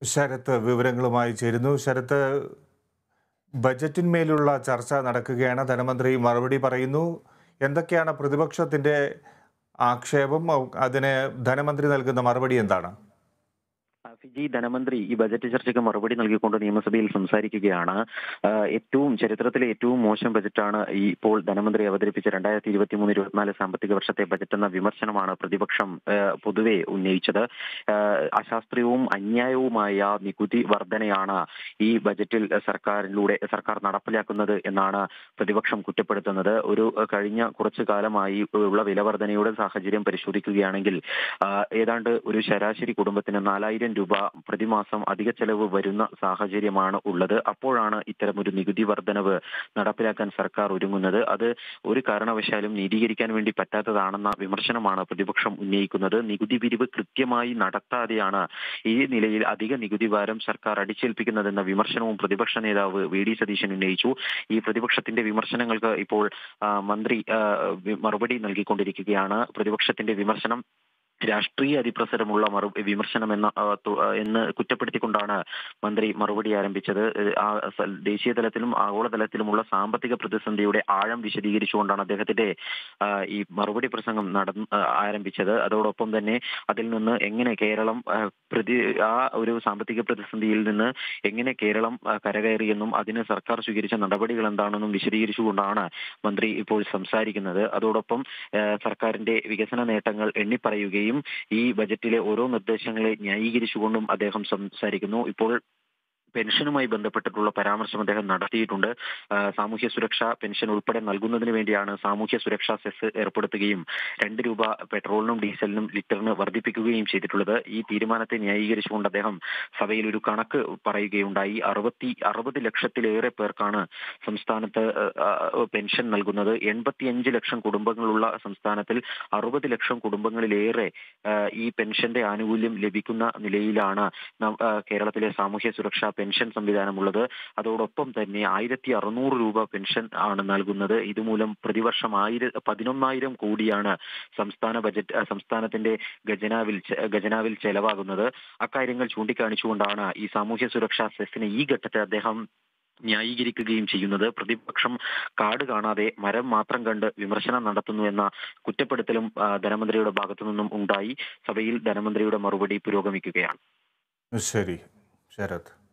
ശരത്ത് വിവരങ്ങളുമായി ചേരുന്നു ശരത്ത് ബജറ്റിന്മേലുള്ള ചർച്ച നടക്കുകയാണ് ധനമന്ത്രി മറുപടി പറയുന്നു എന്തൊക്കെയാണ് പ്രതിപക്ഷത്തിന്റെ ആക്ഷേപം അതിന് ധനമന്ത്രി നൽകുന്ന മറുപടി എന്താണ് ആ, ഫിജി ധനമന്ത്രി ഈ ബജറ്റ് ചർച്ചയ്ക്ക് മറുപടി നൽകിക്കൊണ്ട് നിയമസഭയിൽ സംസാരിക്കുകയാണ് ആ, ഏറ്റവും ചരിത്രത്തിലെ ഏറ്റവും മോശം ബജറ്റാണ് ഈ ഇപ്പോൾ ധനമന്ത്രി അവതരിപ്പിച്ച രണ്ടായിരത്തി ഇരുപത്തി മൂന്ന് ഇരുപത്തിനാല് സാമ്പത്തിക വർഷത്തെ ബജറ്റ് എന്ന വിമർശനമാണ് പ്രതിപക്ഷം ആ, പൊതുവെ ഉന്നയിച്ചത് ആ, അശാസ്ത്രീയവും അന്യായവുമായ നികുതി വർധനയാണ് ഈ ബജറ്റിൽ സർക്കാരിലൂടെ സർക്കാർ നടപ്പിലാക്കുന്നത് എന്നാണ് പ്രതിപക്ഷം കുറ്റപ്പെടുത്തുന്നത് ഒരു ആ, കഴിഞ്ഞ കുറച്ചു കാലമായി ഉള്ള വിലവർധനയുടെ സാഹചര്യം പരിശോധിക്കുകയാണെങ്കിൽ ആ, ഏതാണ്ട് ഒരു ശരാശരി കുടുംബത്തിന് നാലായിരം രൂപ പ്രതിമാസം അധിക ചെലവ് വരുന്ന സാഹചര്യമാണ് ഉള്ളത് അപ്പോഴാണ് ഇത്തരം ഒരു നികുതി വർധനവ് നടപ്പിലാക്കാൻ സർക്കാർ ഒരുങ്ങുന്നത് അത് ഒരു കാരണവശാലും നീതീകരിക്കാൻ വേണ്ടി പറ്റാത്തതാണെന്ന വിമർശനമാണ് പ്രതിപക്ഷം ഉന്നയിക്കുന്നത് നികുതി പിരിവ് കൃത്യമായി നടത്താതെയാണ് ഈ നിലയിൽ അധിക നികുതി ഭാരം സർക്കാർ അടിച്ചേൽപ്പിക്കുന്നതെന്ന വിമർശനവും പ്രതിപക്ഷ നേതാവ് വി ഡി സതീശൻ ഉന്നയിച്ചു ഈ പ്രതിപക്ഷത്തിന്റെ വിമർശനങ്ങൾക്ക് ഇപ്പോൾ ആ, മന്ത്രി ആ, വി- മറുപടി നൽകിക്കൊണ്ടിരിക്കുകയാണ് പ്രതിപക്ഷത്തിന്റെ വിമർശനം രാഷ്ട്രീയ അതിപ്രസരമുള്ള മറു വിമർശനം എന്ന ആ, തു- ആ, എന്ന് കുറ്റപ്പെടുത്തിക്കൊണ്ടാണ് മന്ത്രി മറുപടി ആരംഭിച്ചത് ഏഹ് ആ സ- ദേശീയ തലത്തിലും ആഗോളതലത്തിലുമുള്ള സാമ്പത്തിക പ്രതിസന്ധിയുടെ ആഴം വിശദീകരിച്ചുകൊണ്ടാണ് അദ്ദേഹത്തിന്റെ ആ, ഈ മറുപടി പ്രസംഗം നടന്ന് ആ, ആരംഭിച്ചത് അതോടൊപ്പം തന്നെ അതിൽ നിന്ന് എങ്ങനെ കേരളം ആ, പ്രതി ആ ഒരു സാമ്പത്തിക പ്രതിസന്ധിയിൽ നിന്ന് എങ്ങനെ കേരളം ആ, കരകയറിയെന്നും അതിന് സർക്കാർ സ്വീകരിച്ച നടപടികൾ എന്താണെന്നും വിശദീകരിച്ചുകൊണ്ടാണ് മന്ത്രി ഇപ്പോൾ സംസാരിക്കുന്നത് അതോടൊപ്പം ആ, സർക്കാരിന്റെ വികസന നേട്ടങ്ങൾ എണ്ണിപ്പറയുകയും ഈ ബജറ്റിലെ ഓരോ നിർദ്ദേശങ്ങളെ ന്യായീകരിച്ചുകൊണ്ടും അദ്ദേഹം സംസാരിക്കുന്നു ഇപ്പോൾ പെൻഷനുമായി ബന്ധപ്പെട്ടിട്ടുള്ള പരാമർശം അദ്ദേഹം നടത്തിയിട്ടുണ്ട് ആ, സാമൂഹ്യ സുരക്ഷാ പെൻഷൻ ഉൾപ്പെടെ നൽകുന്നതിന് വേണ്ടിയാണ് സാമൂഹ്യ സുരക്ഷാ സെസ് ഏർപ്പെടുത്തുകയും രണ്ട് രൂപ പെട്രോളിനും ഡീസലിനും ലിറ്ററിന് വർദ്ധിപ്പിക്കുകയും ചെയ്തിട്ടുള്ളത് ഈ തീരുമാനത്തെ ന്യായീകരിച്ചുകൊണ്ട് അദ്ദേഹം സഭയിൽ ഒരു കണക്ക് പറയുകയുണ്ടായി അറുപത്തി അറുപത് ലക്ഷത്തിലേറെ പേർക്കാണ് സംസ്ഥാനത്ത് ആ, ആ, പെൻഷൻ നൽകുന്നത് എൺപത്തിയഞ്ച് ലക്ഷം കുടുംബങ്ങളുള്ള സംസ്ഥാനത്തിൽ അറുപത് ലക്ഷം കുടുംബങ്ങളിലേറെ ആ, ഈ പെൻഷന്റെ ആനുകൂല്യം ലഭിക്കുന്ന നിലയിലാണ് നം- ആ, കേരളത്തിലെ സാമൂഹ്യ സുരക്ഷാ പെൻഷൻ സംവിധാനമുള്ളത് അതോടൊപ്പം തന്നെ ആയിരത്തി അറുന്നൂറ് രൂപ പെൻഷൻ ആണ് നൽകുന്നത് ഇതുമൂലം പ്രതിവർഷം ആയിര പതിനൊന്നായിരം കോടിയാണ് സംസ്ഥാന ബജറ്റ് ആ, സംസ്ഥാനത്തിന്റെ ഖജനാവിൽ ചെ- ഖജനാവിൽ ചെലവാകുന്നത് അക്കാര്യങ്ങൾ ചൂണ്ടിക്കാണിച്ചുകൊണ്ടാണ് ഈ സാമൂഹ്യ സുരക്ഷാ സെസ്സിനെ ഈ ഘട്ടത്തിൽ അദ്ദേഹം ന്യായീകരിക്കുകയും ചെയ്യുന്നത് പ്രതിപക്ഷം കാട് കാണാതെ മരം മാത്രം കണ്ട് വിമർശനം നടത്തുന്നു എന്ന കുറ്റപ്പെടുത്തലും ആ, ധനമന്ത്രിയുടെ ഭാഗത്തു നിന്നും ഉണ്ടായി സഭയിൽ ധനമന്ത്രിയുടെ മറുപടി പുരോഗമിക്കുകയാണ് ശരി ശരത്